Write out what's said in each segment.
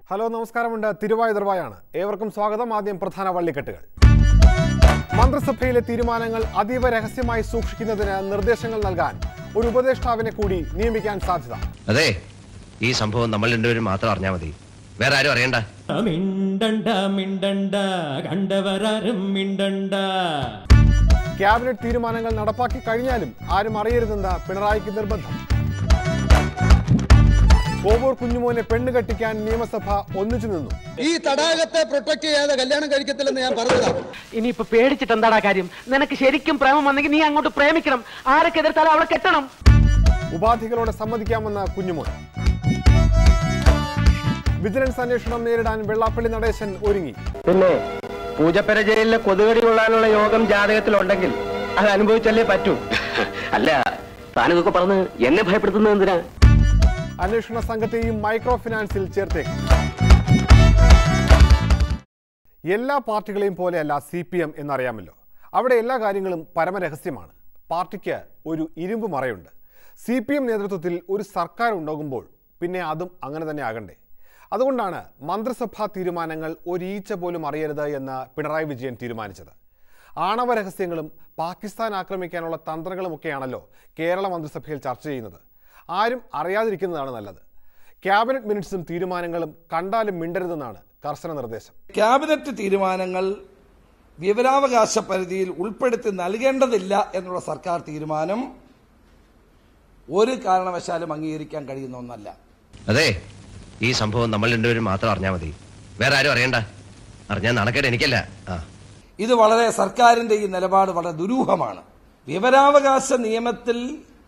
Hello നമസ്കാരമുണ്ട് തിരുവായ ദർവായാണ് ഏവർക്കും സ്വാഗതം ആദ്യം പ്രധാന വള്ളിക്കെട്ടുകൾ മന്ത്രിസഭയിലെ തീരുമാനങ്ങൾ അതീവ രഹസ്യമായി സൂക്ഷിക്കുന്നതിന് നിർദ്ദേശങ്ങൾ നൽകാൻ ഒരു ഉപദേഷ്ടാവിനെ കൂടി നിയമിക്കാൻ സാധ്യത അതെ ഈ സംഭവം നമ്മൾ രണ്ടുപേരും മാത്രം അറിഞ്ഞാൽ മതി വേറെ ആരും അറിയണ്ട മിണ്ടണ്ട മിണ്ടണ്ട കണ്ടവരാരും മിണ്ടണ്ട ക്യാബിനറ്റ് തീരുമാനങ്ങൾ നടപ്പാക്കി കഴിഞ്ഞാലും ആരും അറിയരുതെന്ന് പിണറായിക്ക് നിർബന്ധം കോവൂർ കുഞ്ഞുമോനെ പെണ്ണ് കെട്ടിക്കാൻ നിയമസഭ ഒന്നിച്ചു നിന്നു ഈ തടാകത്തെ പ്രൊട്ടക്ട് ചെയ്യാതെ കല്യാണം കഴിക്കത്തില്ലെന്ന് ഞാൻ പറഞ്ഞതാ ഇനിയിപ്പൊ പേടിച്ചിട്ട് എന്താടാ കാര്യം നിനക്ക് ശരിക്കും പ്രേമം വന്നെങ്കിൽ നീ അങ്ങോട്ട് പ്രേമിക്കണം ആരൊക്കെ എതിർത്താലും അവളെ കെട്ടണം ഉപാധികളോടെ സമ്മതിക്കാമെന്ന കുഞ്ഞുമോൻ വിജിലൻസ് അന്വേഷണം നേരിടാൻ വെള്ളാപ്പള്ളി നടേശൻ ഒരുങ്ങി പിന്നെ പൂജപ്പര ജയിലിലെ കൊതുകടി കൊള്ളാനുള്ള യോഗം ജാതകത്തിലുണ്ടെങ്കിൽ അത് അനുഭവിച്ചല്ലേ പറ്റൂ അല്ല താനിതൊക്കെ പറഞ്ഞ് എന്നെ ഭയപ്പെടുത്തുന്നത് എന്തിനാ അന്വേഷണ സംഘത്തെയും മൈക്രോ ഫിനാൻസിൽ ചേർത്തേക്കും എല്ലാ പാർട്ടികളെയും പോലെയല്ല സി പി എം എന്നറിയാമല്ലോ അവിടെ എല്ലാ കാര്യങ്ങളും പരമരഹസ്യമാണ് പാർട്ടിക്ക് ഒരു ഇരുമ്പ് മറയുണ്ട് സി പി എം നേതൃത്വത്തിൽ ഒരു സർക്കാർ ഉണ്ടാകുമ്പോൾ പിന്നെ അതും അങ്ങനെ തന്നെ ആകണ്ടേ അതുകൊണ്ടാണ് മന്ത്രിസഭാ തീരുമാനങ്ങൾ ഒരീച്ച പോലും അറിയരുത് എന്ന് പിണറായി വിജയൻ തീരുമാനിച്ചത് ആണവ രഹസ്യങ്ങളും പാകിസ്ഥാൻ ആക്രമിക്കാനുള്ള തന്ത്രങ്ങളുമൊക്കെയാണല്ലോ കേരള മന്ത്രിസഭയിൽ ചർച്ച ചെയ്യുന്നത് ആരും അറിയാതിരിക്കുന്നതാണ് നല്ലത് ക്യാബിനറ്റ് മിനിറ്റ്സും തീരുമാനങ്ങളും കണ്ടാലും മിണ്ടരുതെന്നാണ് കർശന നിർദ്ദേശം ക്യാബിനറ്റ് തീരുമാനങ്ങൾ വിവരാവകാശ പരിധിയിൽ ഉൾപ്പെടുത്തി നൽകേണ്ടതില്ല എന്നുള്ള സർക്കാർ തീരുമാനം ഒരു കാരണവശാലും അംഗീകരിക്കാൻ കഴിയുന്ന ഒന്നല്ല അതെ ഈ സംഭവം നമ്മൾ രണ്ടുപേരും മാത്രം അറിഞ്ഞാൽ മതി വേറെ ആരും അറിയണ്ട അറിഞ്ഞാൽ നടക്കേണ്ട എനിക്കല്ല ആ ഇത് വളരെ സർക്കാരിന്റെ ഈ നിലപാട് വളരെ ദുരൂഹമാണ് വിവരാവകാശ നിയമത്തിൽ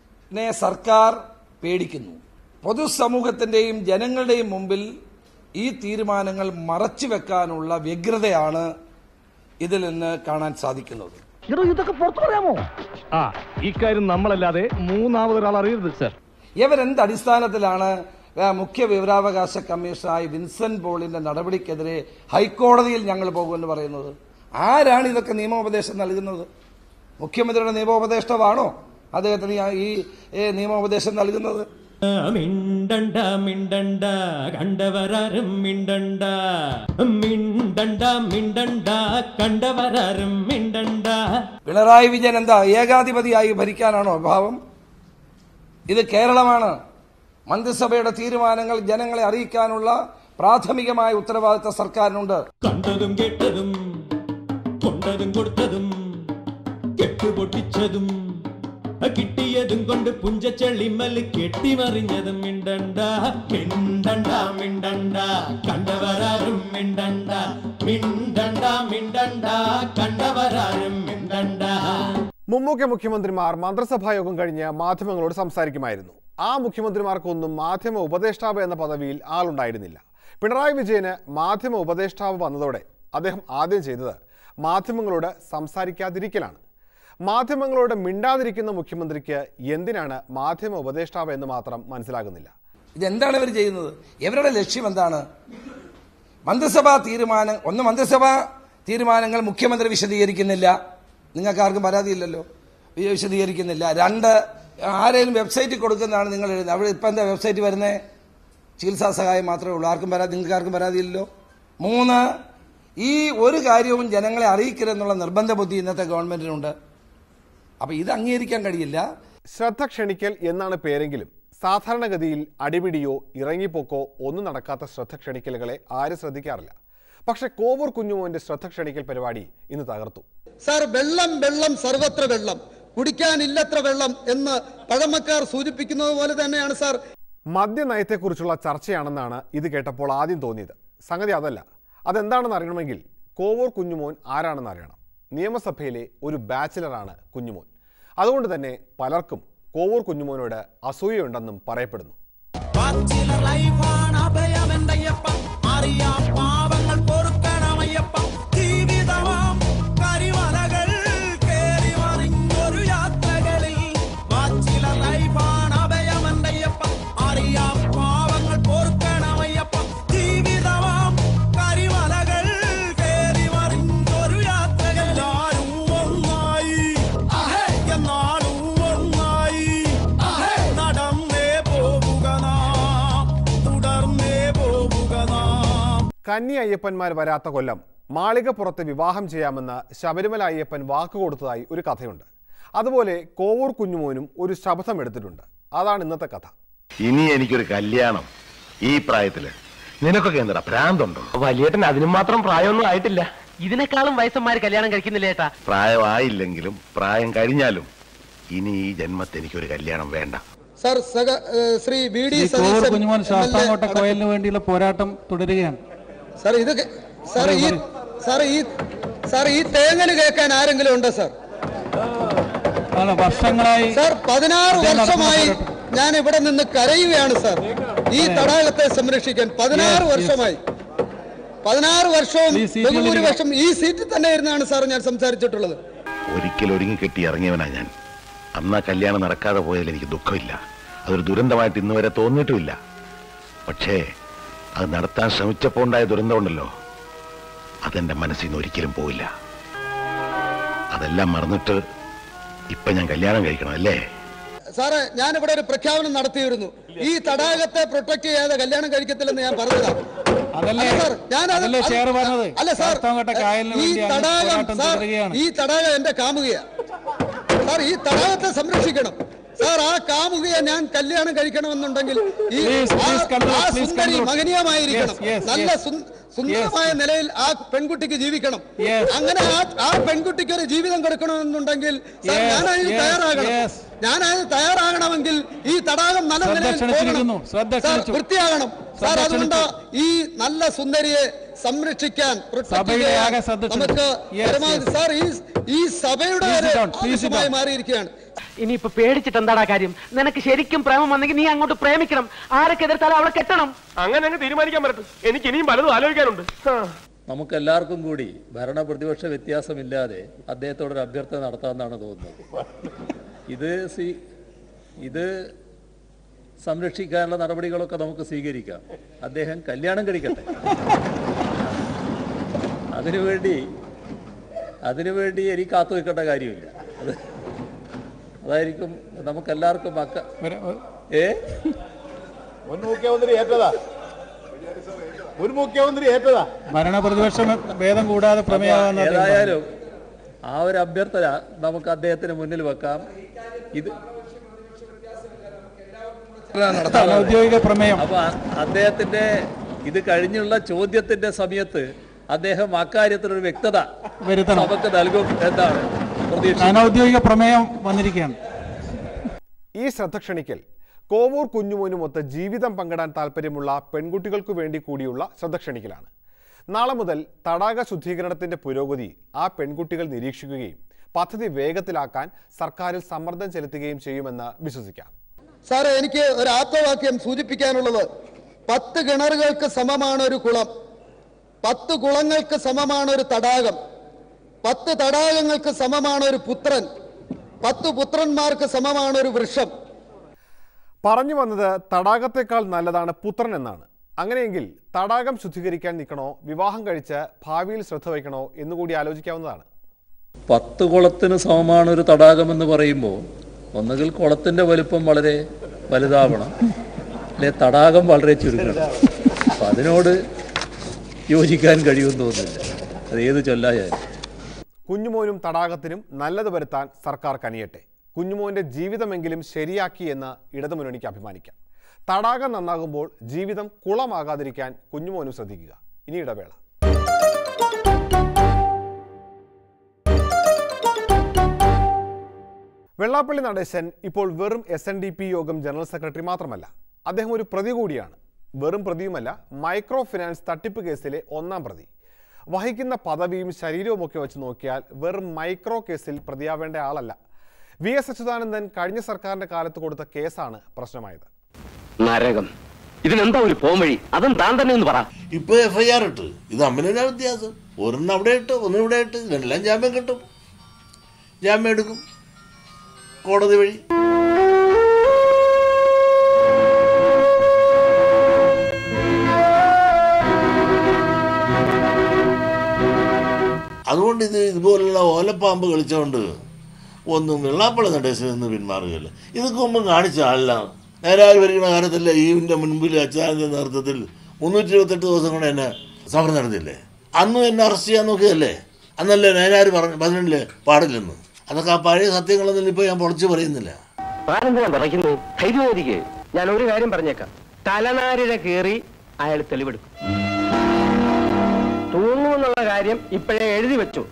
സർക്കാർ പേടിക്കുന്നു പൊതുസമൂഹത്തിന്റെയും ജനങ്ങളുടെയും മുമ്പിൽ ഈ തീരുമാനങ്ങൾ മറച്ചു വെക്കാനുള്ള വ്യഗ്രതയാണ് ഇതിൽ നിന്ന് കാണാൻ സാധിക്കുന്നത് ഇതൊക്കെ പുറത്തു പറയാമോ ആ ഇക്കാര്യം നമ്മളല്ലാതെ മൂന്നാമതൊരാൾ അറിയരുത് സർ ഇവരെന്ത് അടിസ്ഥാനത്തിലാണ് ആ, മുഖ്യ വിവരാവകാശ കമ്മീഷണറായ വിൻസെന്റ് പോളിന്റെ നടപടിക്കെതിരെ ഹൈക്കോടതിയിൽ ഞങ്ങൾ പോകുമെന്ന് പറയുന്നത് ആരാണ് ഇതൊക്കെ നിയമോപദേശം നൽകുന്നത് മുഖ്യമന്ത്രിയുടെ നിയമോപദേഷ്ടാവാണോ അദ്ദേഹത്തിന് ഈ- ഈ ഏ, നിയമോപദേശം നൽകുന്നത് മിണ്ടണ്ട മിണ്ടണ്ട കണ്ടവരാരും മിണ്ടണ്ട മിണ്ടണ്ട മിണ്ടണ്ട കണ്ടവരാരും മിണ്ടണ്ട പിണറായി വിജയൻ എന്താ ഏകാധിപതിയായി ഭരിക്കാനാണോ ഭാവം ഇത് കേരളമാണ് മന്ത്രിസഭയുടെ തീരുമാനങ്ങൾ ജനങ്ങളെ അറിയിക്കാനുള്ള പ്രാഥമികമായ ഉത്തരവാദിത്ത സർക്കാരിനുണ്ട് കണ്ടതും കേട്ടതും കൊണ്ടതും കൊടുത്തതും കെട്ടുപൊട്ടിച്ചതും കിട്ടിയതും കൊണ്ട് പുഞ്ചച്ചെള്ളിമ്മല് കെട്ടിമറിഞ്ഞതും മിണ്ടണ്ട മിണ്ടണ്ട മിണ്ടണ്ട കണ്ടവരാരും മിണ്ടണ്ട മിണ്ടണ്ട മിണ്ടണ്ട കണ്ടവരാരും മിണ്ടണ്ട മുമ്പൊക്കെ മുഖ്യമന്ത്രിമാർ മന്ത്രിസഭാ യോഗം കഴിഞ്ഞ് മാധ്യമങ്ങളോട് സംസാരിക്കുമായിരുന്നു ആ മുഖ്യമന്ത്രിമാർക്കൊന്നും മാധ്യമ ഉപദേഷ്ടാവ് എന്ന പദവിയിൽ ആളുണ്ടായിരുന്നില്ല പിണറായി വിജയന് മാധ്യമ ഉപദേഷ്ടാവ് വന്നതോടെ അദ്ദേഹം ആദ്യം ചെയ്തത് മാധ്യമങ്ങളോട് സംസാരിക്കാതിരിക്കലാണ് മാധ്യമങ്ങളോട് മിണ്ടാതിരിക്കുന്ന മുഖ്യമന്ത്രിക്ക് എന്തിനാണ് മാധ്യമ ഉപദേഷ്ടാവ് എന്ന് മാത്രം മനസ്സിലാകുന്നില്ല ഇതെന്താണ് ഇവർ ചെയ്യുന്നത് ഇവരുടെ ലക്ഷ്യം എന്താണ് മന്ത്രിസഭാ തീരുമാനം ഒന്ന് മന്ത്രിസഭാ തീരുമാനങ്ങൾ മുഖ്യമന്ത്രി വിശദീകരിക്കുന്നില്ല നിങ്ങൾക്ക് ആർക്കും പരാതിയില്ലല്ലോ വി- വിശദീകരിക്കുന്നില്ല രണ്ട് ആരെങ്കിലും വെബ്സൈറ്റിൽ കൊടുക്കുന്നതാണ് നിങ്ങൾ എഴുതുന്നത് അവിടെ ഇപ്പം എന്താ വെബ്സൈറ്റ് വരുന്നത് ചികിത്സാ സഹായം മാത്രമേ ഉള്ളൂ ആർക്കും പരാതി നിങ്ങൾക്ക് ആർക്കും പരാതിയില്ലല്ലോ മൂന്ന് ഈ ഒരു കാര്യവും ജനങ്ങളെ അറിയിക്കരുതെന്നുള്ള നിർബന്ധ ബുദ്ധി ഇന്നത്തെ ഗവൺമെന്റിനുണ്ട് അപ്പൊ ഇത് അംഗീകരിക്കാൻ കഴിയില്ല ശ്രദ്ധ ക്ഷണിക്കൽ എന്നാണ് പേരെങ്കിലും സാധാരണഗതിയിൽ അടിപിടിയോ ഇറങ്ങിപ്പോക്കോ ഒന്നും നടക്കാത്ത ശ്രദ്ധ ക്ഷണിക്കലുകളെ ആരും ശ്രദ്ധിക്കാറില്ല പക്ഷെ കോവൂർ കുഞ്ഞുമോന്റെ ശ്രദ്ധ ക്ഷണിക്കൽ പരിപാടി ഇന്ന് തകർത്തു സാർ വെള്ളം വെള്ളം സർവത്ര വെള്ളം കുടിക്കാനില്ലത്ര വെള്ളം എന്ന് പഴമക്കാർ സൂചിപ്പിക്കുന്നത് പോലെ തന്നെയാണ് സാർ മദ്യനയത്തെക്കുറിച്ചുള്ള ചർച്ചയാണെന്നാണ് ഇത് കേട്ടപ്പോൾ ആദ്യം തോന്നിയത് സംഗതി അതല്ല അതെന്താണെന്ന് അറിയണമെങ്കിൽ കോവൂർ കുഞ്ഞുമോൻ ആരാണെന്ന് അറിയണം നിയമസഭയിലെ ഒരു ബാച്ചിലറാണ് കുഞ്ഞുമോൻ അതുകൊണ്ട് തന്നെ പലർക്കും കോവൂർ കുഞ്ഞുമോനോട് അസൂയയുണ്ടെന്നും പറയപ്പെടുന്നു നടന്നേ പോവുക നാം തുടർന്നേ പോവുക നാം കന്നി അയ്യപ്പന്മാർ വരാത്ത കൊല്ലം മാളികപ്പുറത്ത് വിവാഹം ചെയ്യാമെന്ന് ശബരിമല അയ്യപ്പൻ വാക്ക് കൊടുത്തതായി ഒരു കഥയുണ്ട് അതുപോലെ കോവൂർ കുഞ്ഞുമോനും ഒരു ശപഥം എടുത്തിട്ടുണ്ട് അതാണ് ഇന്നത്തെ കഥ ഇനി എനിക്കൊരു കല്യാണം ഈ പ്രായത്തില് നിനക്കൊക്കെ എന്താ ഭ്രാന്തുണ്ടോ വലിയേട്ടൻ അതിനും മാത്രം പ്രായമൊന്നും ആയിട്ടില്ല ഇതിനേക്കാളും വയസ്സന്മാര് കല്യാണം കഴിക്കുന്നില്ല ഏട്ടാ പ്രായമായില്ലെങ്കിലും പ്രായം കഴിഞ്ഞാലും ഇനി ഈ ജന്മത്ത് എനിക്കൊരു കല്യാണം വേണ്ട സാർ സഹ ഏഹ് ശ്രീ വി ഡി ഈ Kovoor Satheesan Kunjumon M L A Sasthamkotta അടക്കം- കോയലിന് വേണ്ടിയുള്ള പോരാട്ടം തുടരുകയാണ് സാർ ഇത് കേ- സാർ ഈ സാർ ഈ സാർ ഈ തേങ്ങല് കേൾക്കാൻ ആരെങ്കിലും ഉണ്ടോ സാർ അല്ല വർഷങ്ങളായി സാർ പതിനാറ് ഇദ്ദേഹം നടത്തുന്ന വർഷമായി പോരാട്ടം. ഞാൻ ഇവിടെ നിന്ന് കരയുകയാണ് സാർ ഈ തടാകത്തെ സംരക്ഷിക്കാൻ പതിനാറ് Yes, yes. വർഷമായി പതിനാറ് വർഷവും ഈ സീറ്റിൽ ബഹുഭൂരിപക്ഷം ഈ സീറ്റിൽ തന്നെ ഇരുന്നാണ് സാർ ഞാൻ സംസാരിച്ചിട്ടുള്ളത് ഒരിക്കൽ ഒരുങ്ങി കെട്ടി ഇറങ്ങിയവനാ ഞാൻ അന്ന് ആ കല്യാണം നടക്കാതെ പോയതിൽ എനിക്ക് ദുഃഖമില്ല അതൊരു ദുരന്തമായിട്ട് ഇന്ന് വരെ തോന്നിയിട്ടുമില്ല പക്ഷേ അത് നടത്താൻ ശ്രമിച്ചപ്പോൾ ഉണ്ടായ ദുരന്തമുണ്ടല്ലോ അതെന്റെ മനസ്സിൽ നിന്ന് ഒരിക്കലും പോയില്ല അതെല്ലാം മറന്നിട്ട് ഇപ്പൊ ഞാൻ കല്യാണം കഴിക്കണം അല്ലേ സാറേ ഞാൻ ഇവിടെ ഒരു പ്രഖ്യാപനം നടത്തിയിരുന്നു ഈ തടാകത്തെ പ്രൊട്ടക്ട് ചെയ്യാതെ കല്യാണം കഴിക്കത്തില്ലെന്ന് ഞാൻ പറഞ്ഞതാ അതല്ലേ അല്ല സാർ, ഞാനത് അതല്ലേ അത് ചെയർ പറഞ്ഞത് അല്ല സാർ ശാസ്താംകോട്ട കായലിന് ഈ വേണ്ടി അങ്ങ് തടാകം പോരാട്ടം സാർ തുടരുകയാണ് ഈ തടാകം എന്റെ കാമുകയാ സാർ ഈ തടാകത്തെ സംരക്ഷിക്കണം സാർ ആ കാമുകയെ ഞാൻ കല്യാണം കഴിക്കണമെന്നുണ്ടെങ്കിൽ ഈ Please, ആ- please conclude, ആ please Sundari conclude. മഹനീയമായിരിക്കണം Yes, yes, നല്ല yes. സുന്ദ- സുന്ദരമായ നിലയിൽ ആ പെൺകുട്ടിക്ക് ജീവിക്കണം Yes. അങ്ങനെ ആ ആ പെൺകുട്ടിക്ക് ഒരു ജീവിതം കൊടുക്കണമെന്നുണ്ടെങ്കിൽ സാർ Yes, ഞാനതിന് yes, തയ്യാറാകണം yes. ഞാനതിന് തയ്യാറാകണമെങ്കിൽ ഈ തടാകം നല്ല ശ്രദ്ധ നിലയിൽ ക്ഷണിച്ചിരിക്കുന്നു. പോകണം. ശ്രദ്ധ സാർ, ക്ഷണിച്ചു. വൃത്തിയാകണം സാർ ശ്രദ്ധ അതുകൊണ്ട് ഈ നല്ല സുന്ദരിയെ സംരക്ഷിക്കാൻ protect സഭയുടെ ചെയ്യാൻ ആകെ ശ്രദ്ധ നമുക്ക് ക്ഷണിച്ചു. Yes, പരമാവധി yes. സാർ ഈ ഈ സഭയുടെ Please ഒരു sit down, please sit ആവശ്യമായി down. മാറിയിരിക്കുകയാണ് ഇനിയിപ്പൊ പേടിച്ചിട്ട് എന്താടാ കാര്യം നിനക്ക് ശരിക്കും പ്രേമം വന്നെങ്കിൽ നീ അങ്ങോട്ട് പ്രേമിക്കണം ആരൊക്കെ എതിർത്താലും അവളെ കെട്ടണം അങ്ങനെ അങ്ങ് തീരുമാനിക്കാൻ പറ്റും എനിക്ക് ഇനിയും പലതും ആലോചിക്കാനുണ്ട് നമുക്ക് എല്ലാവർക്കും കൂടി ഭരണ പ്രതിപക്ഷ വ്യത്യാസമില്ലാതെ അദ്ദേഹത്തോടൊരു അഭ്യർത്ഥന നടത്താമെന്നാണ് തോന്നുന്നത് ഇത് സി ഇത് സംരക്ഷിക്കാനുള്ള നടപടികളൊക്കെ നമുക്ക് സ്വീകരിക്കാം അദ്ദേഹം കല്യാണം കഴിക്കട്ടെ അതിനുവേണ്ടി അതിനുവേണ്ടി എനിക്ക് കാത്തു നിൽക്കേണ്ട കാര്യമില്ല അത് അതായിരിക്കും നമുക്കെല്ലാവർക്കും അക്ക ഒരു- ഒരു- ഏ ഭരണ പ്രതിപക്ഷം ഭേദം കൂടാതെ പ്രമേയമാകുന്ന അദ്ദേഹം പറഞ്ഞു. ഏതായാലും ആ ഒരു അഭ്യർത്ഥന നമുക്ക് അദ്ദേഹത്തിന് മുന്നിൽ വെക്കാം ഇത് അനൗദ്യോഗിക പ്രമേയം അപ്പൊ അ- അദ്ദേഹത്തിന്റെ ഇത് കഴിഞ്ഞുള്ള ചോദ്യത്തിന്റെ സമയത്ത് അദ്ദേഹം അക്കാര്യത്തിൽ ഒരു വ്യക്തത വരുത്തണം നമുക്ക് നൽകും എന്നാണ് പ്രതീക്ഷ അനൗദ്യോഗിക പ്രമേയം വന്നിരിക്കുകയാണ് ഈ ശ്രദ്ധ ക്ഷണിക്കൽ കോവൂർ കുഞ്ഞുമോനുമൊത്ത് ജീവിതം പങ്കിടാൻ താല്പര്യമുള്ള പെൺകുട്ടികൾക്കു വേണ്ടി കൂടിയുള്ള ശ്രദ്ധ ക്ഷണിക്കലാണ് നാളെ മുതൽ തടാക ശുദ്ധീകരണത്തിന്റെ പുരോഗതി ആ പെൺകുട്ടികൾ നിരീക്ഷിക്കുകയും പദ്ധതി വേഗത്തിലാക്കാൻ സർക്കാരിൽ സമ്മർദ്ദം ചെലുത്തുകയും ചെയ്യുമെന്ന് വിശ്വസിക്കാം സാറേ എനിക്ക് ഒരു ആപ്തവാക്യം സൂചിപ്പിക്കാനുള്ളത് പത്ത് കിണറുകൾക്ക് സമമാണ് ഒരു കുളം പത്ത് കുളങ്ങൾക്ക് സമമാണ് ഒരു തടാകം പത്ത് തടാകങ്ങൾക്ക് സമമാണ് ഒരു പുത്രൻ പത്ത് പുത്രന്മാർക്ക് സമമാണ് ഒരു വൃക്ഷം പറഞ്ഞു വന്നത് തടാകത്തേക്കാൾ നല്ലതാണ് പുത്രൻ എന്നാണ് അങ്ങനെയെങ്കിൽ തടാകം ശുദ്ധീകരിക്കാൻ നിൽക്കണോ വിവാഹം കഴിച്ച് ഭാവിയിൽ ശ്രദ്ധ വയ്ക്കണോ എന്നുകൂടി ആലോചിക്കാവുന്നതാണ് പത്ത് കുളത്തിന് സമമാണ് ഒരു തടാകമെന്ന് പറയുമ്പോൾ ഒന്നുകിൽ കുളത്തിന്റെ വലുപ്പം വളരെ വലുതാവണം അല്ലെ തടാകം വളരെ ചുരുങ്ങണം അപ്പം അതിനോട് യോജിക്കാൻ കഴിയുമെന്ന് തോന്നുന്നില്ല അത് ഏത് ചൊല്ലായാലും കുഞ്ഞുമോനും തടാകത്തിനും നല്ലത് വരുത്താൻ സർക്കാർ കനിയട്ടെ കുഞ്ഞുമോന്റെ ജീവിതമെങ്കിലും ശരിയാക്കി എന്ന് ഇടതുമുന്നണിക്ക് അഭിമാനിക്കാം തടാകം നന്നാകുമ്പോൾ ജീവിതം കുളമാകാതിരിക്കാൻ കുഞ്ഞുമോനും ശ്രദ്ധിക്കുക ഇനി ഇടവേള വെള്ളാപ്പള്ളി നടേശൻ ഇപ്പോൾ വെറും S N D P Yogam general secretary മാത്രമല്ല അദ്ദേഹം ഒരു പ്രതി കൂടിയാണ് വെറും പ്രതിയുമല്ല മൈക്രോ ഫിനാൻസ് തട്ടിപ്പ് കേസിലെ ഒന്നാം പ്രതി വഹിക്കുന്ന പദവിയും ശരീരവും ഒക്കെ വെച്ച് നോക്കിയാൽ വെറും മൈക്രോ കേസിൽ പ്രതിയാവേണ്ട ആളല്ല വി എസ് അച്യുതാനന്ദൻ കഴിഞ്ഞ സർക്കാരിന്റെ കാലത്ത് കൊടുത്ത കേസാണ് പ്രശ്നമായത് നരകം ഇതിനെന്താ ഒരു പോംവഴി അതും താൻ തന്നെ ഒന്ന് പറ ഇപ്പൊ എഫ് ഐ ആർ ഇട്ട് ഇത് അമ്മനാ വ്യത്യാസം ഒരെണ്ണം അവിടെ ഇട്ട് ഒന്നും ഇവിടെ ഇട്ട് ഇതിനെല്ലാം ജാമ്യം കിട്ടും ജാമ്യം എടുക്കും കോടതി വഴി അതുകൊണ്ട് ഇത് ഇതുപോലുള്ള ഓലപ്പാമ്പ് കളിച്ചുകൊണ്ട് ഒന്നും വെള്ളാപ്പള്ളി നടേശൻ നിന്ന് പിന്മാറുകയില്ല ഇതൊക്കെ മുമ്പ് കാണിച്ച ആളിലാണ് നേരായി ഭരിക്കുന്ന കാലത്തല്ല ഈവിൻ്റെ മുൻപിൽ അച്ഛാന്റെ നേതൃത്വത്തിൽ മുന്നൂറ്റി ഇരുപത്തെട്ട് ദിവസം കൊണ്ട് തന്നെ സമരം നടന്നില്ലേ അന്നും എന്നെ അറസ്റ്റ് ചെയ്യാൻ നോക്കിയതല്ലേ അന്നല്ലേ നേരാര് പറഞ്ഞു പതിനെട്ടില് പാടില്ലെന്ന് അതൊക്കെ ആ പഴയ സത്യങ്ങളൊന്നും ഇപ്പോൾ ഞാൻ പൊളിച്ച് പറയുന്നില്ല താനെന്തിനാ പറയുന്നത് ധൈര്യമായിരിക്കെ ഞാൻ ഒരു കാര്യം പറഞ്ഞേക്കാം തലനാരിഴ കയറി അയാൾ തെളിവെടുക്കും തൂങ്ങുമെന്നുള്ള കാര്യം ഇപ്പോഴേ എഴുതി വെച്ചു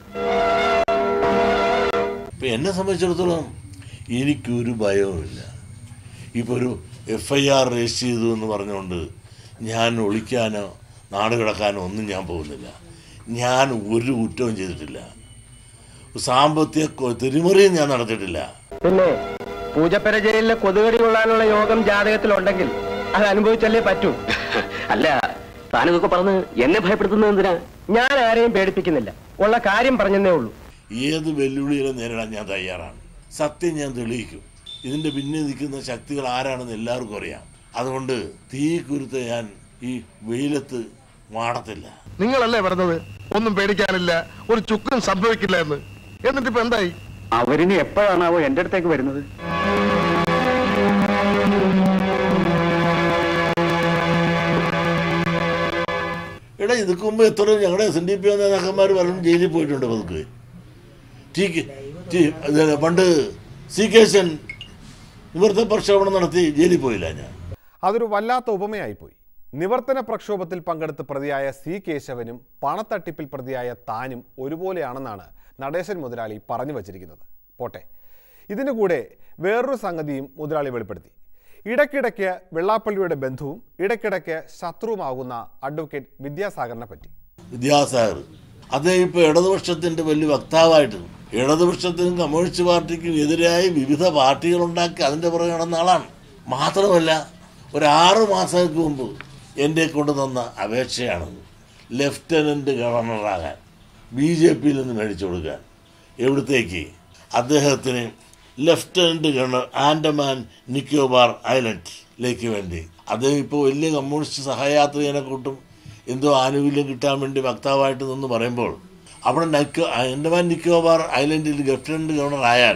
ഇപ്പം എന്നെ സംബന്ധിച്ചിടത്തോളം എനിക്കൊരു ഭയവുമില്ല ഇപ്പോൾ ഒരു എഫ് ഐ ആർ രജിസ്റ്റർ ചെയ്തു എന്ന് പറഞ്ഞുകൊണ്ട് ഞാൻ ഒളിക്കാനോ നാട് കിടക്കാനോ ഒന്നും ഞാൻ പോകുന്നില്ല ഞാൻ ഒരു കുറ്റവും ചെയ്തിട്ടില്ല സാമ്പത്തിക കൊ- തിരിമറിയും ഞാൻ നടത്തിയിട്ടില്ല പിന്നെ പൂജപ്പര ജയിലിലെ കൊതുകടി കൊള്ളാനുള്ള യോഗം ജാതകത്തിലുണ്ടെങ്കിൽ അത് അനുഭവിച്ചല്ലേ പറ്റൂ അല്ല താനിതൊക്കെ പറഞ്ഞ് എന്നെ ഭയപ്പെടുത്തുന്നത് എന്തിനാ ഞാൻ ആരെയും പേടിപ്പിക്കുന്നില്ല ഉള്ള കാര്യം പറഞ്ഞെന്നേ ഉള്ളൂ ഏത് വെല്ലുവിളികളെ നേരിടാൻ ഞാൻ തയ്യാറാണ് സത്യം ഞാൻ തെളിയിക്കും ഇതിൻ്റെ പിന്നിൽ നിൽക്കുന്ന ശക്തികൾ ആരാണെന്ന് എല്ലാവർക്കും അറിയാം അതുകൊണ്ട് തീ കുരുത്ത ഞാൻ ഈ വെയിലത്ത് മാടത്തില്ല നിങ്ങളല്ലേ പറഞ്ഞത് ഒന്നും പേടിക്കാനില്ല ഒരു ചുക്കും സംഭവിക്കില്ല എന്ന് എന്നിട്ട് ഇപ്പൊ എന്തായി അവരിനി എപ്പോഴാണാവോ എന്റെ അടുത്തേക്ക് വരുന്നത് എടാ ഇതൊക്കെ മുമ്പ് എത്ര ഞങ്ങളുടെ എസ് എൻ ഡി പി നേതാക്കന്മാർ പലരും ജയിലിൽ പോയിട്ടുണ്ട് പതുക്കെ ടി കെ ടി ഇത് പണ്ട് സി കേശൻ നിവൃത്ത പ്രക്ഷോഭണം നടത്തി ജയിലിൽ പോയില്ല ഞാൻ അതൊരു വല്ലാത്ത ഉപമയായിപ്പോയി നിവർത്തന പ്രക്ഷോഭത്തിൽ പങ്കെടുത്ത് പ്രതിയായ സി കേശവനും പണത്തട്ടിപ്പിൽ പ്രതിയായ താനും ഒരുപോലെയാണെന്നാണ് നടേശൻ മുതലാളി പറഞ്ഞു വച്ചിരിക്കുന്നത് പോട്ടെ ഇതിനു കൂടെ വേറൊരു സംഗതിയും മുതലാളി വെളിപ്പെടുത്തി ഇടയ്ക്കിടയ്ക്ക് വെള്ളാപ്പള്ളിയുടെ ബന്ധുവും ഇടയ്ക്കിടയ്ക്ക് ശത്രുവുമാകുന്ന അഡ്വക്കേറ്റ് വിദ്യാസാഗറിനെ പറ്റി വിദ്യാസാഗർ അദ്ദേഹം ഇപ്പോൾ ഇടതുപക്ഷത്തിൻ്റെ വലിയ വക്താവായിട്ട് ഇടതുപക്ഷത്തിനും കമ്മ്യൂണിസ്റ്റ് പാർട്ടിക്കും എതിരായി വിവിധ പാർട്ടികൾ ഉണ്ടാക്കി അതിൻ്റെ പുറകെ നടന്ന ആളാണ് മാത്രമല്ല ഒരു ആറ് മാസങ്ങൾക്ക് മുമ്പ് എൻ്റെ കൊണ്ട് തന്ന അപേക്ഷയാണത് ലെഫ്റ്റനൻ്റ് ഗവർണറാകാൻ ബി ജെ പിയിൽ നിന്ന് മേടിച്ചു കൊടുക്കാൻ എവിടത്തേക്ക് അദ്ദേഹത്തിന് ലെഫ്റ്റനൻ്റ് ഗവർണർ ആൻഡമാൻ നിക്കോബാർ ഐലൻഡിലേക്ക് വേണ്ടി അദ്ദേഹം ഇപ്പോൾ വലിയ കമ്മ്യൂണിസ്റ്റ് സഹയാത്രികനെ കൂട്ടും എന്തോ ആനുകൂല്യം കിട്ടാൻ വേണ്ടി വക്താവായിട്ട് നിന്ന് പറയുമ്പോൾ അവിടെ നിക്കോ ആൻഡമാൻ നിക്കോബാർ ഐലൻഡിൽ ലെഫ്റ്റനൻ്റ് ഗവർണർ ആയാൽ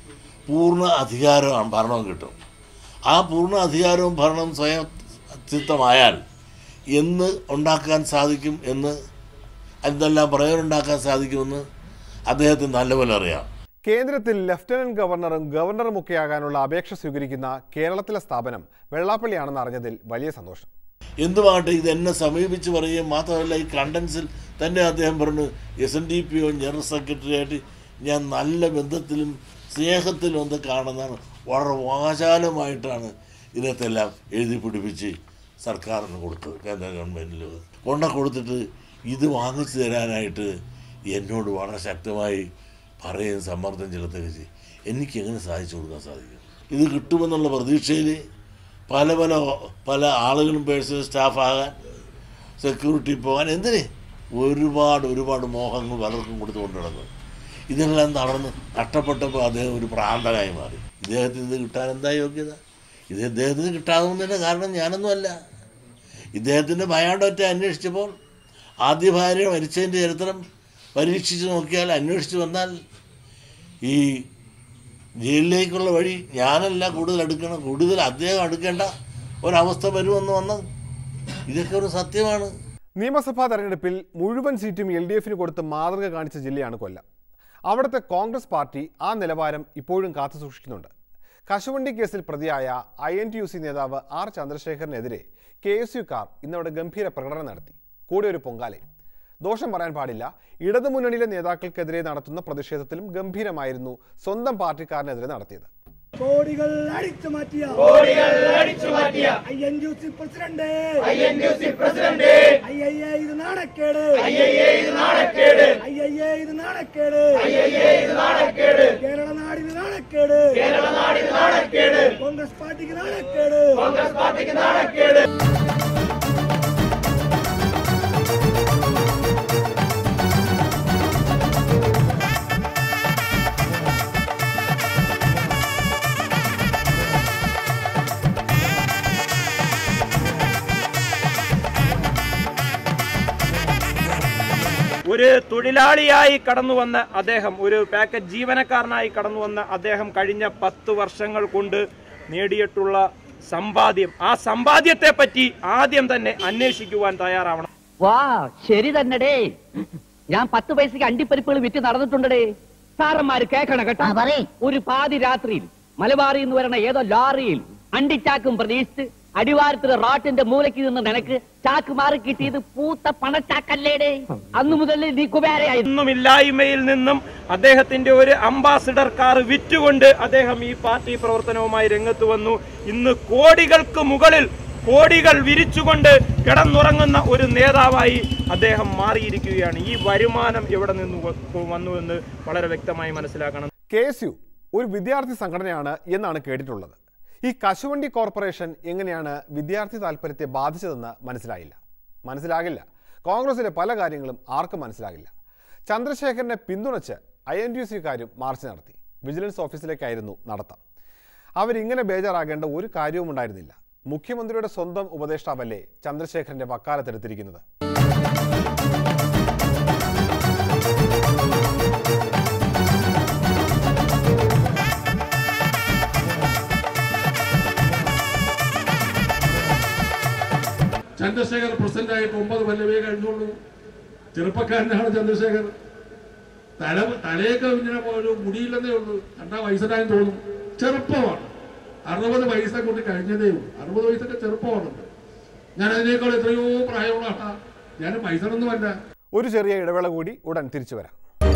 പൂർണ്ണ അധികാരവും ഭരണവും കിട്ടും ആ പൂർണ്ണ അധികാരവും ഭരണവും സ്വയം ചിത്തമായാൽ എന്ന് ഉണ്ടാക്കാൻ സാധിക്കും എന്ന് എന്തെല്ലാം പ്രയോജനമുണ്ടാക്കാൻ സാധിക്കുമെന്ന് അദ്ദേഹത്തിന് നല്ലപോലെ അറിയാം കേന്ദ്രത്തിൽ ലഫ്റ്റനന്റ് ഗവർണറും ഗവർണറുമൊക്കെയാകാനുള്ള അപേക്ഷ സ്വീകരിക്കുന്ന കേരളത്തിലെ സ്ഥാപനം വെള്ളാപ്പള്ളിയാണെന്ന് അറിഞ്ഞതിൽ വലിയ സന്തോഷം എന്തുമാകട്ടെ ഇത് എന്നെ സമീപിച്ച് പറയുകയും മാത്രമല്ല ഈ കണ്ടൻസിൽ തന്നെ അദ്ദേഹം പറഞ്ഞു എസ് എൻ ഡി പി ഒ ജനറൽ സെക്രട്ടറി ആയിട്ട് ഞാൻ നല്ല ബന്ധത്തിലും സ്നേഹത്തിലും ഒന്ന് കാണുന്നതാണ് വളരെ വാചാലമായിട്ടാണ് ഇതിനകത്തെല്ലാം എഴുതി പിടിപ്പിച്ച് സർക്കാരിന് കൊടുത്തത് കേന്ദ്ര ഗവൺമെൻറ്റിൽ കൊണ്ട കൊടുത്തിട്ട് ഇത് വാങ്ങിച്ചു തരാനായിട്ട് എന്നോട് വളരെ ശക്തമായി പറയുകയും സമ്മർദ്ദം ചെലുത്തുകയും ചെയ്യും എനിക്ക് എങ്ങനെ സാധിച്ചു കൊടുക്കാൻ സാധിക്കും ഇത് കിട്ടുമെന്നുള്ള പ്രതീക്ഷയിൽ പല പല പല ആളുകളും പേഴ്സണൽ സ്റ്റാഫാകാൻ സെക്യൂരിറ്റി പോകാൻ എന്തിന് ഒരുപാട് ഒരുപാട് മോഹങ്ങൾ പലർക്കും കൊടുത്തുകൊണ്ട് നടന്നു ഇതെല്ലാം തളർന്ന് നഷ്ടപ്പെട്ടപ്പോൾ അദ്ദേഹം ഒരു പ്രാന്തനായി മാറി ഇദ്ദേഹത്തിന് ഇത് കിട്ടാൻ എന്താ യോഗ്യത ഇത് ഇദ്ദേഹത്തിന് കിട്ടാവുന്നതിൻ്റെ കാരണം ഞാനൊന്നുമല്ല ഇദ്ദേഹത്തിൻ്റെ ഭയാണ്ടൊറ്റ അന്വേഷിച്ചപ്പോൾ ആദ്യ ഭാര്യ മരിച്ചതിൻ്റെ ചരിത്രം പരീക്ഷിച്ച് നോക്കിയാൽ അന്വേഷിച്ച് വന്നാൽ ഈ ജയിലിലേക്കുള്ള വഴി ഞാനല്ല കൂടുതൽ എടുക്കണം കൂടുതൽ അദ്ദേഹം എടുക്കേണ്ട ഒരവസ്ഥ വരുമെന്ന് വന്നത് ഇതൊക്കെ ഒരു സത്യമാണ് നിയമസഭാ തെരഞ്ഞെടുപ്പിൽ മുഴുവൻ സീറ്റും എൽ ഡി എഫിന് കൊടുത്ത് മാതൃക കാണിച്ച ജില്ലയാണ് കൊല്ലം അവിടുത്തെ കോൺഗ്രസ് പാർട്ടി ആ നിലവാരം ഇപ്പോഴും കാത്തു സൂക്ഷിക്കുന്നുണ്ട് കശുവണ്ടി കേസിൽ പ്രതിയായ I N T U C നേതാവ് ആർ ചന്ദ്രശേഖരനെതിരെ കെ എസ് യുക്കാർ ഇന്നവിടെ ഗംഭീര പ്രകടനം നടത്തി കൂടെ ഒരു പൊങ്കാലയും ദോഷം പറയാൻ പാടില്ല ഇടതുമുന്നണിയിലെ നേതാക്കൾക്കെതിരെ നടത്തുന്ന പ്രതിഷേധത്തിലും ഗംഭീരമായിരുന്നു സ്വന്തം പാർട്ടിക്കാരനെതിരെ നടത്തിയത് കോടികൾ അടിച്ചു മാറ്റിയ കോടികൾ അടിച്ചു മാറ്റിയ I N U C president I N U C president I I A ഇത് നാണക്കേട് ഐ ഐ എ ഇത് നാണക്കേട് ഐ ഐ എ ഇത് നാണക്കേട് ഐ ഐ എ ഇത് നാണക്കേട് കേരള നാടിന് നാണക്കേട് കേരള നാടിന് നാണക്കേട് കോൺഗ്രസ് പാർട്ടിക്ക് നാണക്കേട് കോൺഗ്രസ് പാർട്ടിക്ക് നാണക്കേട് ഒരു തൊഴിലാളിയായി കടന്നു വന്ന അദ്ദേഹം ഒരു പാക്കറ്റ് ജീവനക്കാരനായി കടന്നു വന്ന അദ്ദേഹം കഴിഞ്ഞ പത്ത് വർഷങ്ങൾ കൊണ്ട് നേടിയിട്ടുള്ള സമ്പാദ്യം ആ സമ്പാദ്യത്തെ പറ്റി ആദ്യം തന്നെ അന്വേഷിക്കുവാൻ തയ്യാറാവണം വാ ശരി തന്നെടേ ഞാൻ പത്ത് പൈസക്ക് അണ്ടിപ്പരിപ്പുകൾ വിറ്റ് നടന്നിട്ടുണ്ടടേ സാറന്മാര് കേക്കണം കേട്ടോ ഒരു പാതി രാത്രിയിൽ മലബാറിൽ നിന്ന് വരണ ഏതോ ലോറിയിൽ അണ്ടിച്ചാക്കും പ്രതീക്ഷിച്ച് അടിവാരത്തിലെ റോട്ടിന്റെ മൂലയ്ക്ക് നിന്ന് നിനക്ക് ചാക്ക് മാറി കിട്ടിയത് പൂത്ത പണച്ചാക്കല്ലേടേ അന്നു മുതൽ നീ കുബേരയായി ഒന്നുമില്ലായ്മയിൽ നിന്നും അദ്ദേഹത്തിന്റെ ഒരു അംബാസിഡർ കാർ വിറ്റുകൊണ്ട് അദ്ദേഹം ഈ പാർട്ടി പ്രവർത്തനവുമായി രംഗത്ത് വന്നു ഇന്ന് കോടികൾക്ക് മുകളിൽ കോടികൾ വിരിച്ചുകൊണ്ട് കിടന്നുറങ്ങുന്ന ഒരു നേതാവായി അദ്ദേഹം മാറിയിരിക്കുകയാണ് ഈ വരുമാനം എവിടെ നിന്ന് വ- വന്നുവെന്ന് വളരെ വ്യക്തമായി മനസ്സിലാക്കണം കെ എസ് യു ഒരു വിദ്യാർത്ഥി സംഘടനയാണ് എന്നാണ് കേട്ടിട്ടുള്ളത് ഈ കശുവണ്ടി കോർപ്പറേഷൻ എങ്ങനെയാണ് വിദ്യാർത്ഥി താല്പര്യത്തെ ബാധിച്ചതെന്ന് മനസ്സിലായില്ല മനസ്സിലാകില്ല കോൺഗ്രസിലെ പല കാര്യങ്ങളും ആർക്കും മനസ്സിലാകില്ല ചന്ദ്രശേഖരനെ പിന്തുണച്ച് ഐ എൻ ടി സിക്കാരും മാർച്ച് നടത്തി വിജിലൻസ് ഓഫീസിലേക്കായിരുന്നു നടത്തം അവരിങ്ങനെ ബേജാറാകേണ്ട ഒരു കാര്യവും ഉണ്ടായിരുന്നില്ല മുഖ്യമന്ത്രിയുടെ സ്വന്തം ഉപദേഷ്ടാവല്ലേ ചന്ദ്രശേഖരന്റെ വക്കാലത്തെടുത്തിരിക്കുന്നത് ചന്ദ്രശേഖർ പ്രസിഡന്റ് ആയിട്ട് ഒമ്പത് കൊല്ലമേ കഴിഞ്ഞുള്ളൂ ചെറുപ്പക്കാരനാണ് ചന്ദ്രശേഖർ തല തലയൊക്കെ ഇങ്ങനെ ഒരു മുടിയില്ലെന്നേ ഉള്ളൂ കണ്ടാ വയസ്സനായും തോന്നും ചെറുപ്പമാണ് അറുപത് വയസ്സെ കൊണ്ട് കഴിഞ്ഞതേ ഉള്ളൂ അറുപത് വയസ്സൊക്കെ ചെറുപ്പമാണ് ഞാൻ അതിനേക്കാൾ എത്രയോ പ്രായമുള്ള ആളാ ഞാൻ വയസ്സനൊന്നുമല്ല ഒരു ചെറിയ ഇടവേള കൂടി ഉടൻ തിരിച്ചു വരാം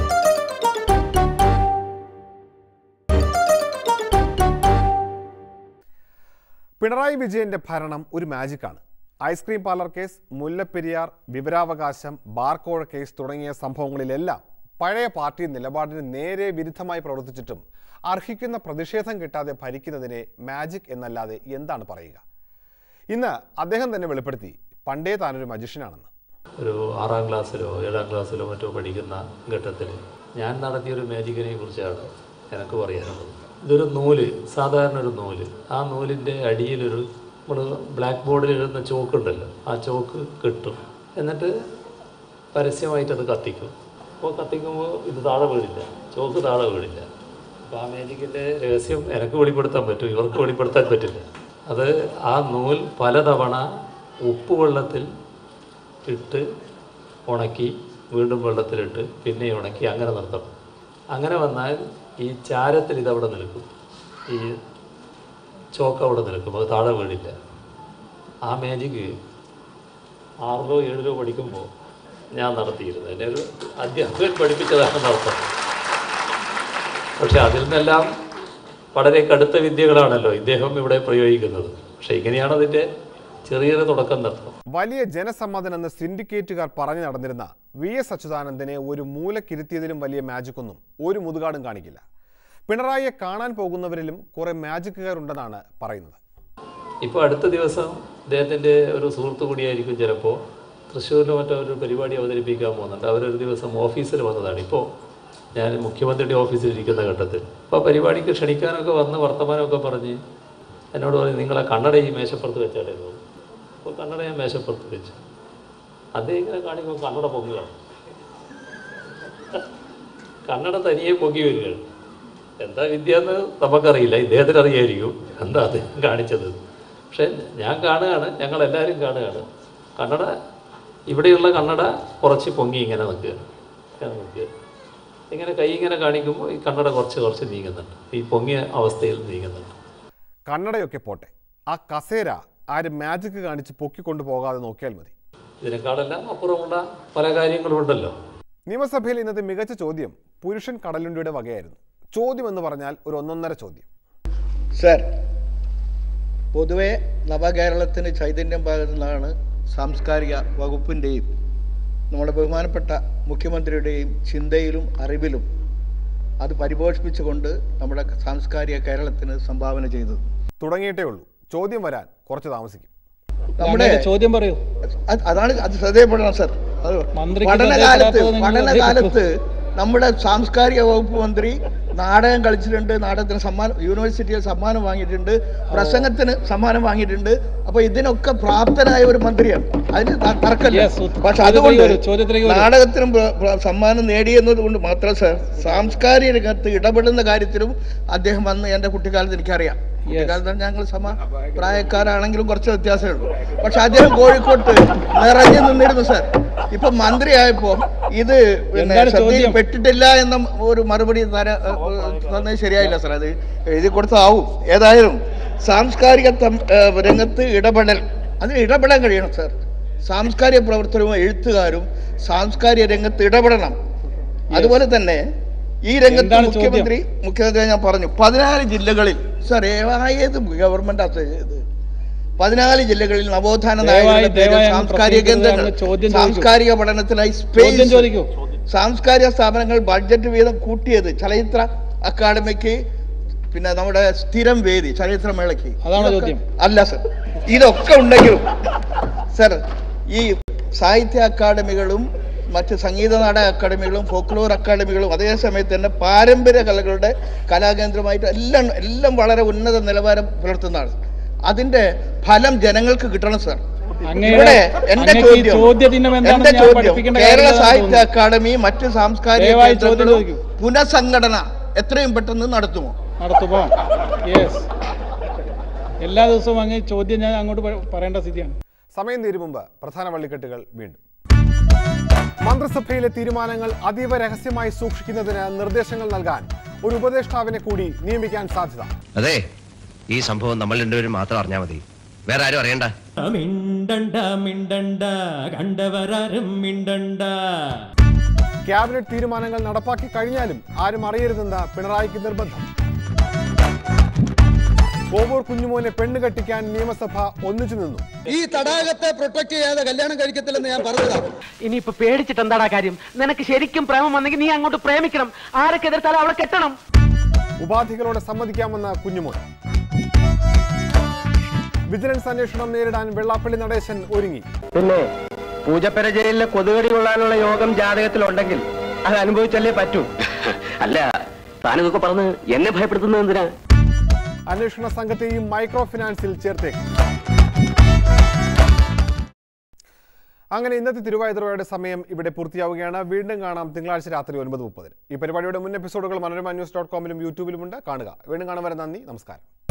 പിണറായി വിജയന്റെ ഭരണം ഒരു മാജിക്കാണ് ഐസ്ക്രീം പാർലർ കേസ് മുല്ലപ്പെരിയാർ വിവരാവകാശം ബാർക്കോഴ കേസ് തുടങ്ങിയ സംഭവങ്ങളിലെല്ലാം പഴയ പാർട്ടി നിലപാടിന് നേരെ വിരുദ്ധമായി പ്രവർത്തിച്ചിട്ടും അർഹിക്കുന്ന പ്രതിഷേധം കിട്ടാതെ ഭരിക്കുന്നതിനെ മാജിക് എന്നല്ലാതെ എന്താണ് പറയുക ഇന്ന് അദ്ദേഹം തന്നെ വെളിപ്പെടുത്തി പണ്ടേ താനൊരു മജിഷ്യനാണെന്ന് ഒരു ആറാം ക്ലാസ്സിലോ ഏഴാം ക്ലാസ്സിലോ മറ്റോ പഠിക്കുന്ന ഘട്ടത്തിൽ ഞാൻ നടത്തിയൊരു മാജിക്കിനെ കുറിച്ചാണ് എനിക്ക് പറയാനുള്ളത് ഇതൊരു നൂല് സാധാരണ ഒരു നൂല് ആ നൂലിൻ്റെ അടിയിലൊരു നമ്മൾ ബ്ലാക്ക് ബോർഡിൽ എഴുതുന്ന ചോക്ക് ഉണ്ടല്ലോ ആ ചോക്ക് കിട്ടും എന്നിട്ട് പരസ്യമായിട്ട് അത് കത്തിക്കും അപ്പോൾ കത്തിക്കുമ്പോൾ ഇത് താഴെ വീടില്ല ചോക്ക് താഴെ വീടില്ല അപ്പോൾ ആ മാജിക്കിൻ്റെ രഹസ്യം എനിക്ക് വെളിപ്പെടുത്താൻ പറ്റും ഇവർക്ക് വെളിപ്പെടുത്താൻ പറ്റില്ല അത് ആ നൂൽ പലതവണ ഉപ്പുവെള്ളത്തിൽ ഇട്ട് ഉണക്കി വീണ്ടും വെള്ളത്തിലിട്ട് പിന്നെ ഉണക്കി അങ്ങനെ നിർത്തണം അങ്ങനെ വന്നാൽ ഈ ചാരത്തിൽ ഇതവിടെ നിൽക്കും ഈ ചോക്ക് അവിടെ നിൽക്കും അത് താഴെ വീടില്ല ആ മാജിക്ക് ആറിലോ ഏഴിലോ പഠിക്കുമ്പോൾ ഞാൻ നടത്തിയിരുന്നു എന്നെ ഒരു അധ്യാപകൻ പഠിപ്പിച്ചതാണ് നടത്തം പക്ഷെ അതിൽ നിന്നെല്ലാം വളരെ കടുത്ത വിദ്യകളാണല്ലോ ഇദ്ദേഹം ഇവിടെ പ്രയോഗിക്കുന്നത് പക്ഷെ ഇങ്ങനെയാണ് അതിൻ്റെ ചെറിയൊരു തുടക്കം നടത്തും വലിയ ജനസമ്മതനെന്ന് സിൻഡിക്കേറ്റുകാർ പറഞ്ഞു നടന്നിരുന്ന വി എസ് അച്യുതാനന്ദനെ ഒരു മൂലക്കിരുത്തിയതിലും വലിയ മാജിക്കൊന്നും ഒരു മുതുകാടും കാണിക്കില്ല പിണറായിയെ കാണാൻ പോകുന്നവരിലും കുറെ മാജിക്കുകാരുണ്ടെന്നാണ് പറയുന്നത് ഇപ്പോൾ അടുത്ത ദിവസം അദ്ദേഹത്തിൻ്റെ ഒരു സുഹൃത്തു കൂടിയായിരിക്കും ചിലപ്പോൾ തൃശ്ശൂരിൽ മറ്റോ ഒരു പരിപാടി അവതരിപ്പിക്കാൻ പോകുന്നുണ്ട് അവരൊരു ദിവസം ഓഫീസിൽ വന്നതാണ് ഇപ്പോൾ ഞാൻ മുഖ്യമന്ത്രിയുടെ ഓഫീസിൽ ഇരിക്കുന്ന ഘട്ടത്തിൽ അപ്പോൾ പരിപാടിക്ക് ക്ഷണിക്കാനൊക്കെ വന്ന് വർത്തമാനമൊക്കെ പറഞ്ഞ് എന്നോട് പറഞ്ഞു നിങ്ങളെ കണ്ണട ഈ മേശപ്പുറത്ത് വെച്ചാലേ എന്ന് പറഞ്ഞു അപ്പോൾ കണ്ണട ഞാൻ മേശപ്പുറത്ത് വെച്ചു അദ്ദേഹം ഇങ്ങനെ കാണിക്കുമ്പോൾ കണ്ണട പൊങ്ങുകയാണ് കണ്ണട തനിയെ പൊങ്ങി വരികയാണ് എന്താ വിദ്യ എന്ന് നമുക്കറിയില്ല ഇദ്ദേഹത്തിന് അറിയായിരിക്കും എന്താ അദ്ദേഹം കാണിച്ചത് പക്ഷെ ഞാൻ കാണുകയാണ് ഞങ്ങൾ എല്ലാവരും കാണുകയാണ് കണ്ണട ഇവിടെയുള്ള കണ്ണട കുറച്ച് പൊങ്ങി ഇങ്ങനെ നിൽക്കുകയാണ് ഇങ്ങനെ നിൽക്കുക ഇങ്ങനെ കൈ ഇങ്ങനെ കാണിക്കുമ്പോൾ ഈ കണ്ണട കുറച്ച് കുറച്ച് നീങ്ങുന്നുണ്ട് ഈ പൊങ്ങിയ അവസ്ഥയിൽ നീങ്ങുന്നുണ്ട് കണ്ണടയൊക്കെ പോട്ടെ ആ കസേര ആര് മാജിക് കാണിച്ച് പൊക്കിക്കൊണ്ടു പോകാതെ നോക്കിയാൽ മതി ഇതിനേക്കാളെല്ലാം അപ്പുറമുള്ള പല കാര്യങ്ങളും ഉണ്ടല്ലോ നിയമസഭയിൽ ഇന്നത്തെ മികച്ച ചോദ്യം പുരുഷൻ കടലുണ്ടിയുടെ വകയായിരുന്നു ചോദ്യം എന്ന് പറഞ്ഞാൽ ഒരു ഒന്നൊന്നര ചോദ്യം സർ പൊതുവെ നവകേരളത്തിന് ചൈതന്യം പകരുന്നതാണ് സാംസ്കാരിക വകുപ്പിൻ്റെയും നമ്മുടെ ബഹുമാനപ്പെട്ട മുഖ്യമന്ത്രിയുടെയും ചിന്തയിലും അറിവിലും അത് പരിപോഷിപ്പിച്ചുകൊണ്ട് നമ്മുടെ സാംസ്കാരിക കേരളത്തിന് സംഭാവന ചെയ്തത് തുടങ്ങിയിട്ടേ ഉള്ളൂ ചോദ്യം വരാൻ കുറച്ച് താമസിക്കും നമ്മുടെ ചോദ്യം പറയൂ അത് അതാണ് അത് ശ്രദ്ധയപ്പെടണം സർ അത് മന്ത്രിക്ക് പഠനകാലത്ത് ശ്രദ്ധയിൽപ്പെടാത്തത് നിങ്ങൾ പഠനകാലത്ത് നമ്മുടെ സാംസ്കാരിക വകുപ്പ് മന്ത്രി നാടകം കളിച്ചിട്ടുണ്ട് നാടകത്തിന് സമ്മാനം യൂണിവേഴ്സിറ്റിയിൽ സമ്മാനം വാങ്ങിയിട്ടുണ്ട് പ്രസംഗത്തിന് സമ്മാനം വാങ്ങിയിട്ടുണ്ട് അപ്പൊ ഇതിനൊക്കെ പ്രാപ്തനായ ഒരു മന്ത്രിയാണ് അതിന് ത- തർക്കമില്ല Yes, ഉത്ത- പക്ഷെ ചോദ്യത്തിലേക്ക് അതുകൊണ്ട് വരൂ, ചോദ്യത്തിലേക്ക് വരൂ. നാടകത്തിനും പ്ര- പ്ര- സമ്മാനം നേടിയെന്നത് കൊണ്ട് മാത്രം സർ സാംസ്കാരിക രംഗത്ത് ഇടപെടുന്ന കാര്യത്തിലും അദ്ദേഹം വന്ന് എന്റെ കുട്ടിക്കാലത്ത് എനിക്കറിയാം കുട്ടിക്കാലത്ത് ഞങ്ങൾ സമ പ്രായക്കാരാണെങ്കിലും കുറച്ച് വ്യത്യാസമേ ഉള്ളൂ പക്ഷെ അദ്ദേഹം കോഴിക്കോട്ട് നിറഞ്ഞു നിന്നിരുന്നു സാർ ഇപ്പൊ മന്ത്രിയായപ്പോ ഇത് പിന്നെ എന്താണ് ശ്രദ്ധയിൽ ചോദ്യം? പെട്ടിട്ടില്ല എന്ന ഒരു മറുപടി തര തന്നത് ശരിയായില്ല സാർ അത് എഴുതി കൊടുത്താവും ഏതായാലും സാംസ്കാരിക തം- ഏഹ് രംഗത്ത് ഇടപെടൽ അതിന് ഇടപെടാൻ കഴിയണം സാർ സാംസ്കാരിക പ്രവർത്തനവും എഴുത്തുകാരും സാംസ്കാരിക രംഗത്ത് ഇടപെടണം അതുപോലെ തന്നെ ഈ രംഗത്ത് എന്താണ് ചോദ്യം? മുഖ്യമന്ത്രി മുഖ്യമന്ത്രി ഞാൻ പറഞ്ഞു പതിനാല് ജില്ലകളിൽ സാർ ഏത് ഗവൺമെന്റ് ഇത് പതിനാല് ജില്ലകളിൽ നവോത്ഥാന ദയവായി- നായകരുടെ പേരിൽ ദയവായി അങ്ങ് സാംസ്കാരിക പ്രസംഗിക്കുന്നത് കേന്ദ്രങ്ങൾ അങ്ങ് ചോദ്യം ചോദിക്കൂ. സാംസ്കാരിക പഠനത്തിനായി ചോദ്യം സ്പേസ് ചോദിക്കൂ. സാംസ്കാരിക സ്ഥാപനങ്ങൾ ബഡ്ജറ്റ് വീതം കൂട്ടിയത് ചലച്ചിത്ര അക്കാദമിക്ക് പിന്നെ നമ്മുടെ സ്ഥിരം വേദി ചലച്ചിത്രമേളയ്ക്ക് അതാണോ ഇതൊക്കെ- ചോദ്യം? അല്ല സർ ഇതൊക്കെ ഉണ്ടെങ്കിലും സർ ഈ സാഹിത്യ അക്കാദമികളും മറ്റ് സംഗീത നാടക അക്കാദമികളും ഫോക്ലോർ അക്കാദമികളും അതേ സമയത്ത് തന്നെ പാരമ്പര്യ കലകളുടെ കലാകേന്ദ്രമായിട്ട് എല്ലാം എല്ലാം വളരെ ഉന്നത നിലവാരം പുലർത്തുന്നതാണ് അതിന്റെ ഫലം ജനങ്ങൾക്ക് കിട്ടണം സർ അങ്ങയുടെ- ഇവിടെ എന്റെ അങ്ങേക്ക് ഈ ചോദ്യം ചോദ്യചിഹ്നം എന്താണെന്ന് എന്റെ ഞാൻ ചോദ്യം പഠിപ്പിക്കേണ്ട കേരള കാര്യമില്ലെന്ന് സാഹിത്യ തോന്നുന്നു. അക്കാദമി മറ്റ് സാംസ്കാരിക ദയവായി ചോദ്യം കേന്ദ്രങ്ങളും ചോദിക്കൂ. പുനഃസംഘടന എത്രയും പെട്ടെന്ന് നടത്തുമോ നടത്തുമോ യെസ് എല്ലാ ദിവസവും അങ്ങ് ചോദ്യം ഞാൻ അങ്ങോട്ട് പ- പറയേണ്ട സ്ഥിതിയാണ് സമയം തീരും മുമ്പ് പ്രധാന വള്ളിക്കെട്ടുകൾ വീണ്ടും മന്ത്രിസഭയിലെ തീരുമാനങ്ങൾ അതീവ രഹസ്യമായി സൂക്ഷിക്കുന്നതിന് നിർദ്ദേശങ്ങൾ നൽകാൻ ഒരു ഉപദേഷ്ടാവിനെ കൂടി നിയമിക്കാൻ സാധ്യത അതെ ഈ സംഭവം നമ്മൾ രണ്ടുപേരും മാത്രം അറിഞ്ഞാൽ മതി വേറെ ആരും അറിയണ്ട മിണ്ടണ്ട മിണ്ടണ്ട കണ്ടവരാരും മിണ്ടണ്ട ക്യാബിനറ്റ് തീരുമാനങ്ങൾ നടപ്പാക്കി കഴിഞ്ഞാലും ആരും അറിയരുതെന്ന് പിണറായിക്ക് നിർബന്ധം കോവൂർ കുഞ്ഞുമോനെ പെണ്ണ് കെട്ടിക്കാൻ നിയമസഭ ഒന്നിച്ചു നിന്നു ഈ തടാകത്തെ പ്രൊട്ടക്ട് ചെയ്യാതെ കല്യാണം കഴിക്കത്തില്ലെന്ന് ഞാൻ പറഞ്ഞതാ ഇനിയിപ്പൊ പേടിച്ചിട്ട് എന്താടാ കാര്യം നിനക്ക് ശരിക്കും പ്രേമം വന്നെങ്കിൽ നീ അങ്ങോട്ട് പ്രേമിക്കണം ആരൊക്കെ എതിർത്താലും അവളെ കെട്ടണം ഉപാധികളോടെ സമ്മതിക്കാമെന്ന് കുഞ്ഞുമോൻ വിജിലൻസ് അന്വേഷണം നേരിടാൻ വെള്ളാപ്പള്ളി നടേശൻ ഒരുങ്ങി പിന്നെ പൂജപ്പര ജയിലിലെ കൊതുകടി കൊള്ളാനുള്ള യോഗം ജാതകത്തിലുണ്ടെങ്കിൽ അത് അനുഭവിച്ചല്ലേ പറ്റൂ അല്ല താനിതൊക്കെ പറഞ്ഞ് എന്നെ ഭയപ്പെടുത്തുന്നത് എന്തിനാ അന്വേഷണ സംഘത്തെയും മൈക്രോ ഫിനാൻസിൽ ചേർത്തേക്കും അങ്ങനെ ഇന്നത്തെ തിരുവാതിരയുടെ സമയം ഇവിടെ പൂർത്തിയാവുകയാണ് വീണ്ടും കാണാം തിങ്കളാഴ്ച രാത്രി ഒൻപത് മുപ്പതിന് ഈ പരിപാടിയുടെ മുൻ എപ്പിസോഡുകൾ മനോരമ ന്യൂസ് ഡോട്ട് കോമിലും യൂട്യൂബിലുമുണ്ട് കാണുക വീണ്ടും കാണും വരെ നന്ദി നമസ്കാരം